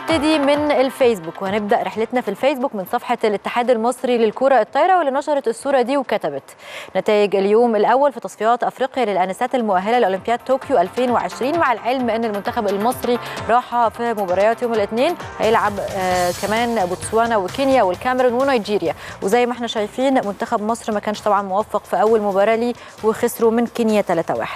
هنبتدي من الفيسبوك وهنبدا رحلتنا في الفيسبوك من صفحه الاتحاد المصري للكره الطايره واللي نشرت الصوره دي وكتبت نتائج اليوم الاول في تصفيات افريقيا للانسات المؤهله لاولمبياد طوكيو 2020 مع العلم ان المنتخب المصري راح في مباريات يوم الاثنين هيلعب آه كمان بوتسوانا وكينيا والكاميرون ونيجيريا وزي ما احنا شايفين منتخب مصر ما كانش طبعا موفق في اول مباراه ليه وخسروا من كينيا 3-1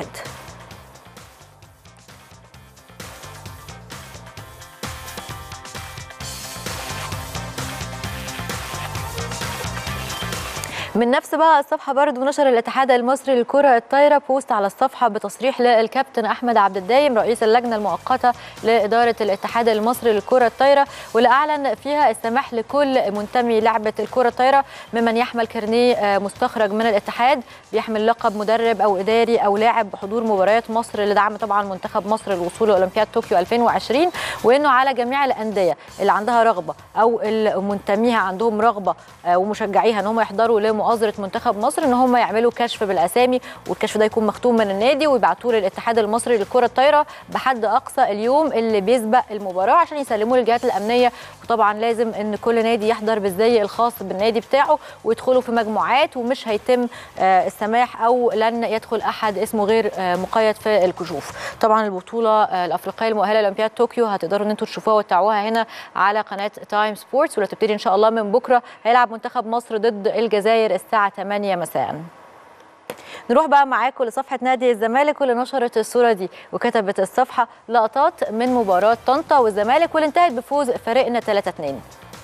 من نفس بقى الصفحه برضه نشر الاتحاد المصري للكره الطايره بوست على الصفحه بتصريح للكابتن احمد عبد الدايم رئيس اللجنه المؤقته لاداره الاتحاد المصري للكره الطايره واللي اعلن فيها السماح لكل منتمي لعبه الكره الطايره ممن يحمل كارنيه مستخرج من الاتحاد بيحمل لقب مدرب او اداري او لاعب بحضور مباريات مصر لدعم طبعا منتخب مصر للوصول لاولمبياد طوكيو 2020 وانه على جميع الانديه اللي عندها رغبه او المنتميها عندهم رغبه ومشجعيها ان هم يحضروا لمؤازره منتخب مصر ان هم يعملوا كشف بالاسامي والكشف ده يكون مختوم من النادي ويبعتوه للاتحاد المصري للكره الطايره بحد اقصى اليوم اللي بيسبق المباراه عشان يسلموه للجهات الامنيه وطبعا لازم ان كل نادي يحضر بالزي الخاص بالنادي بتاعه ويدخلوا في مجموعات ومش هيتم السماح او لن يدخل احد اسمه غير مقيد في الكشوف طبعا البطوله الافريقيه المؤهله لاولمبياد طوكيو هتقدروا ان انتم تشوفوها وتتابعوها هنا على قناه تايم سبورتس واللي هتبتدي ان شاء الله من بكره هيلعب منتخب مصر ضد الجزائر الساعه 8 مساء نروح بقى معاكم لصفحه نادي الزمالك واللي نشرت الصوره دي وكتبت الصفحه لقطات من مباراه طنطا والزمالك واللي انتهت بفوز فريقنا 3 2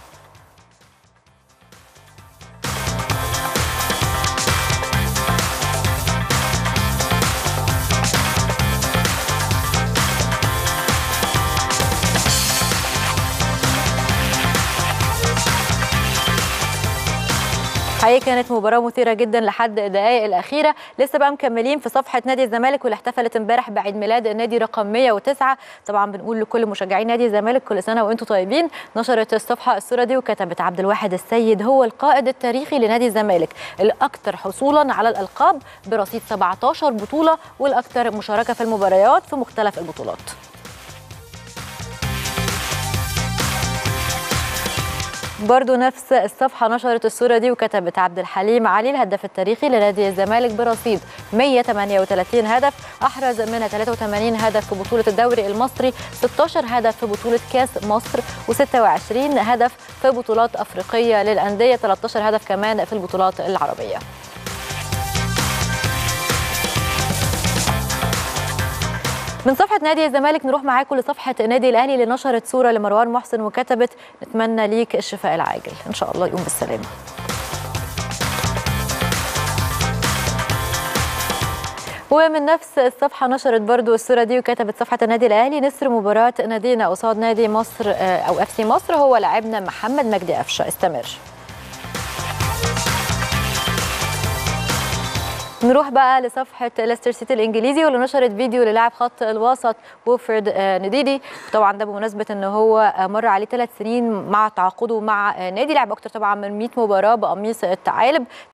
حقيقة كانت مباراة مثيرة جدا لحد الدقائق الأخيرة لسه بقى مكملين في صفحة نادي الزمالك واللي احتفلت امبارح بعيد ميلاد النادي رقم 109 طبعا بنقول لكل مشجعين نادي الزمالك كل سنة وانتم طيبين نشرت الصفحة الصورة دي وكتبت عبد الواحد السيد هو القائد التاريخي لنادي الزمالك الأكثر حصولا على الألقاب برصيد 17 بطولة والأكثر مشاركة في المباريات في مختلف البطولات برضو نفس الصفحة نشرت الصورة دي وكتبت عبد الحليم علي الهداف التاريخي لنادي الزمالك برصيد 138 هدف أحرز منها 83 هدف في بطولة الدوري المصري 16 هدف في بطولة كاس مصر و26 هدف في بطولات أفريقية للأندية 13 هدف كمان في البطولات العربية من صفحة نادي الزمالك نروح معاكم لصفحة النادي الأهلي اللي نشرت صورة لمروان محسن وكتبت نتمنى ليك الشفاء العاجل إن شاء الله يقوم بالسلامة ومن نفس الصفحة نشرت برضو الصورة دي وكتبت صفحة النادي الأهلي نسر مباراة نادينا قصاد نادي مصر أو اف سي مصر هو لاعبنا محمد مجدي قفشة استمر نروح بقى لصفحه ليستر سيتي الانجليزي واللي نشرت فيديو للاعب خط الوسط ووفرد نديدي طبعا ده بمناسبه ان هو مر عليه ثلاث سنين مع تعاقده مع نادي لعب اكتر طبعا من 100 مباراه بقميص الثعالب